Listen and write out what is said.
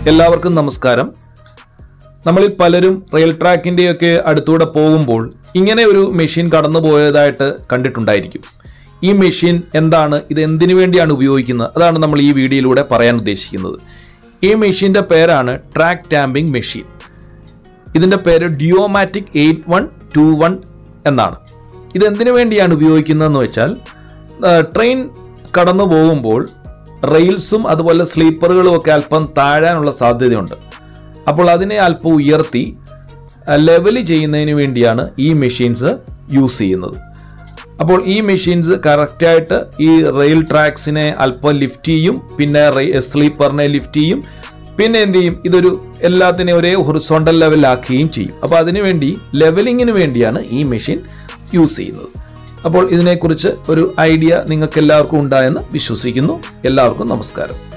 എല്ലാവർക്കും നമസ്കാരം നമ്മളിൽ പലരും റെയിൽ ട്രാക്കിൻ്റെയൊക്കെ അടുത്തൂടെ പോകുമ്പോൾ ഇങ്ങനെ ഒരു മെഷീൻ കടന്നു പോയതായിട്ട് കണ്ടിട്ടുണ്ടായിരിക്കും ഈ മെഷീൻ എന്താണ് ഇത് എന്തിനു വേണ്ടിയാണ് ഉപയോഗിക്കുന്നത് അതാണ് നമ്മൾ ഈ വീഡിയോയിലൂടെ പറയാൻ ഉദ്ദേശിക്കുന്നത് ഈ മെഷീൻ്റെ പേരാണ് ട്രാക്ക് ടാമ്പിംഗ് മെഷീൻ ഇതിൻ്റെ പേര് Duomatic eight one two one എന്നാണ് ഇത് എന്തിനു വേണ്ടിയാണ് ഉപയോഗിക്കുന്നതെന്ന് വെച്ചാൽ ആ, ട്രെയിൻ കടന്നു പോകുമ്പോൾ റെയിൽസും അതുപോലെ സ്ലീപ്പറുകളും ഒക്കെ അല്പം താഴാനുള്ള സാധ്യതയുണ്ട് അപ്പോൾ അതിനെ അല്പം ഉയർത്തി ലെവൽ ചെയ്യുന്നതിന് വേണ്ടിയാണ് ഈ മെഷീൻസ് യൂസ് ചെയ്യുന്നത് അപ്പോൾ ഈ മെഷീൻസ് കറക്റ്റായിട്ട് ഈ റെയിൽ ട്രാക്സിനെ അല്പം ലിഫ്റ്റ് ചെയ്യും പിന്നെ സ്ലീപ്പറിനെ ലിഫ്റ്റ് ചെയ്യും പിന്നെ എന്ത് ചെയ്യും ഇതൊരു എല്ലാത്തിനെയും ഒരേ ഹൊറിസോണ്ടൽ ലെവലാക്കുകയും ചെയ്യും അപ്പോൾ അതിനുവേണ്ടി ലെവലിങ്ങിന് വേണ്ടിയാണ് ഈ മെഷീൻ യൂസ് ചെയ്യുന്നത് അപ്പോൾ ഇതിനെക്കുറിച്ച് ഒരു ഐഡിയ നിങ്ങൾക്ക് എല്ലാവർക്കും ഉണ്ടായെന്ന് വിശ്വസിക്കുന്നു എല്ലാവർക്കും നമസ്കാരം